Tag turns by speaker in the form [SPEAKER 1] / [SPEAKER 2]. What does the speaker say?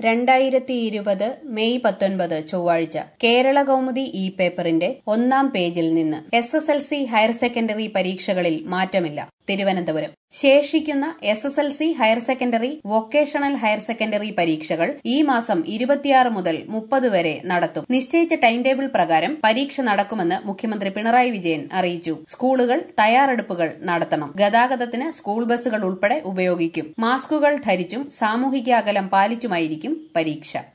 [SPEAKER 1] രണ്ടായിരത്തി ഇരുപത് മെയ് പത്തൊൻപത് ചൊവ്വാഴ്ച കേരള കൗമുദി ഇ പേപ്പറിന്റെ ഒന്നാം പേജിൽ നിന്ന് S S L C higher secondary പരീക്ഷകളിൽ മാറ്റമില്ല തിരുവനന്തപുരം ശേഷിക്കുന്ന S S L C higher secondary vocational higher secondary പരീക്ഷകൾ ഈ മാസം ഇരുപത്തിയാറ് മുതൽ മുപ്പത് വരെ നടത്തും നിശ്ചയിച്ച ടൈം ടേബിൾ പ്രകാരം പരീക്ഷ നടക്കുമെന്ന് മുഖ്യമന്ത്രി പിണറായി വിജയൻ അറിയിച്ചു സ്കൂളുകൾ തയ്യാറെടുപ്പുകൾ നടത്തണം ഗതാഗതത്തിന് സ്കൂൾ ബസ്സുകൾ ഉൾപ്പെടെ ഉപയോഗിക്കും മാസ്കുകൾ ധരിച്ചും സാമൂഹിക അകലം പാലിച്ചുമായിരിക്കും പരീക്ഷ